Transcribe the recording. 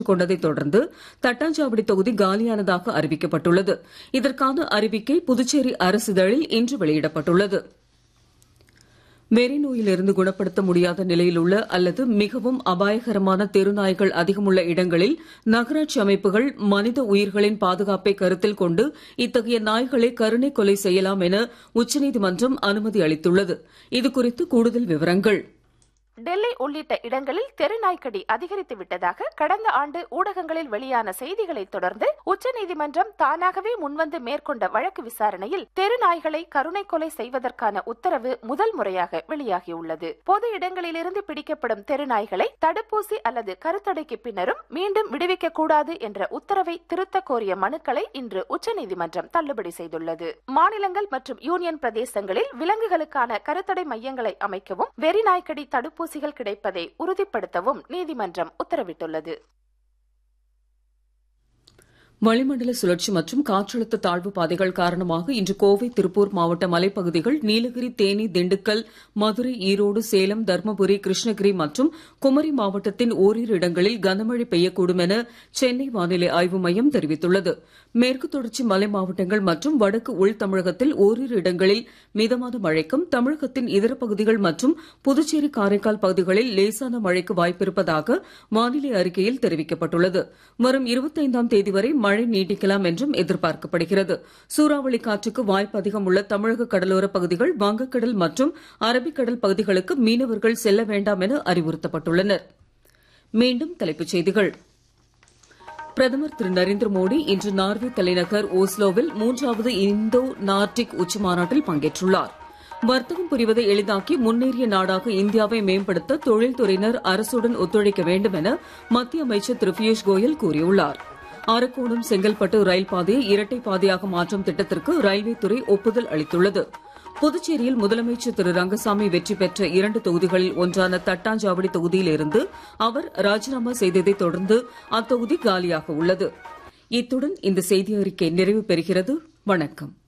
கொண்டதை தொடர்ந்து தட்டாஞ்சாவடி தொகுதி காலியானதாக அறிவிக்கப்பட்டுள்ளது இதற்கான அறிவிக்கை புதுச்சேரி அரசிதழில் இன்று வெளியிடப்பட்டுள்ளது வெறி நோயிலிருந்து குணப்படுத்த முடியாத நிலையில் உள்ள அல்லது மிகவும் அபாயகரமான தெருநாய்கள் அதிகமுள்ள இடங்களில் நகராட்சி அமைப்புகள் மனித உயிர்களின் பாதுகாப்பை கருத்தில் கொண்டு இத்தகைய நாய்களை கருணை கொலை செய்யலாம் என உச்சநீதிமன்றம் அனுமதி அளித்துள்ளது இதுகுறித்து கூடுதல் விவரங்கள் டெல்லி உள்ளிட்ட இடங்களில் தெருநாய்க்கடி அதிகரித்து விட்டதாக கடந்த ஆண்டு ஊடகங்களில் வெளியான செய்திகளை தொடர்ந்து உச்சநீதிமன்றம் தானாகவே முன்வந்து மேற்கொண்ட வழக்கு விசாரணையில் தெருநாய்களை கருணை கொலை செய்வதற்கான உத்தரவு முதல் முறையாக வெளியாகியுள்ளது பொது இடங்களிலிருந்து பிடிக்கப்படும் தெருநாய்களை தடுப்பூசி அல்லது கருத்தடைக்கு பின்னரும் மீண்டும் விடுவிக்க கூடாது என்ற உத்தரவை திருத்த கோரிய மனுக்களை இன்று உச்சநீதிமன்றம் தள்ளுபடி செய்துள்ளது மாநிலங்கள் மற்றும் யூனியன் பிரதேசங்களில் விலங்குகளுக்கான கருத்தடை மையங்களை அமைக்கவும் வெறிநாய்க்கடி தடுப்பு தடுப்பூசிகள் கிடைப்பதை உறுதிப்படுத்தவும் நீதிமன்றம் உத்தரவிட்டுள்ளது வளிமண்டல சுழற்சி மற்றும் காற்றழுத்த தாழ்வு பாதைகள் காரணமாக இன்று கோவை திருப்பூர் மாவட்ட மலைப்பகுதிகள் நீலகிரி தேனி திண்டுக்கல் மதுரை ஈரோடு சேலம் தர்மபுரி கிருஷ்ணகிரி மற்றும் குமரி மாவட்டத்தின் ஓரிரு இடங்களில் கனமழை பெய்யக்கூடும் என சென்னை வானிலை ஆய்வு மையம் தெரிவித்துள்ளது மேற்கு தொடர்ச்சி மலை மாவட்டங்கள் மற்றும் வடக்கு உள் தமிழகத்தில் ஓரிரு இடங்களில் மிதமான மழைக்கும் தமிழகத்தின் இதர பகுதிகள் மற்றும் புதுச்சேரி காரைக்கால் பகுதிகளில் லேசான மழைக்கு வாய்ப்பிருப்பதாக வானிலை அறிக்கையில் தெரிவிக்கப்பட்டுள்ளது வரும் இருபத்தைந்தாம் தேதி வரை மழை நீடிக்கலாம் என்றும் எதிர்பார்க்கப்படுகிறது சூறாவளி காற்றுக்கு வாய்ப்பு அதிகம் உள்ள தமிழக கடலோர பகுதிகள் வங்கக்கடல் மற்றும் அரபிக்கடல் பகுதிகளுக்கு மீனவர்கள் செல்ல வேண்டாம் என அறிவுறுத்தப்பட்டுள்ளனர் மீண்டும் தலைப்புச் செய்திகள் பிரதமர் திரு நரேந்திர மோடி இன்று நார்வே தலைநகர் ஓஸ்லோவில் மூன்றாவது இந்தோ நார்டிக் உச்சி மாநாட்டில் பங்கேற்றுள்ளார் வர்த்தகம் புரிவதை எளிதாக்கி முன்னேறிய நாடாக இந்தியாவை மேம்படுத்த தொழில்துறையினர் அரசுடன் ஒத்துழைக்க வேண்டும் என மத்திய அமைச்சர் திரு பியூஷ் கோயல் கூறியுள்ளார் அரக்கோணம் செங்கல்பட்டு ரயில் பாதையை இரட்டை பாதையாக மாற்றும் திட்டத்திற்கு ரயில்வே துறை ஒப்புதல் அளித்துள்ளது புதுச்சேரியில் முதலமைச்சர் திரு ரங்கசாமி வெற்றி பெற்ற இரண்டு தொகுதிகளில் ஒன்றான தட்டாஞ்சாவடி தொகுதியில் இருந்து அவர் ராஜினாமா செய்ததை தொடர்ந்து அத்தொகுதி காலியாக உள்ளது இத்துடன் இந்த செய்தி அறிக்கை நிறைவு பெறுகிறது வணக்கம்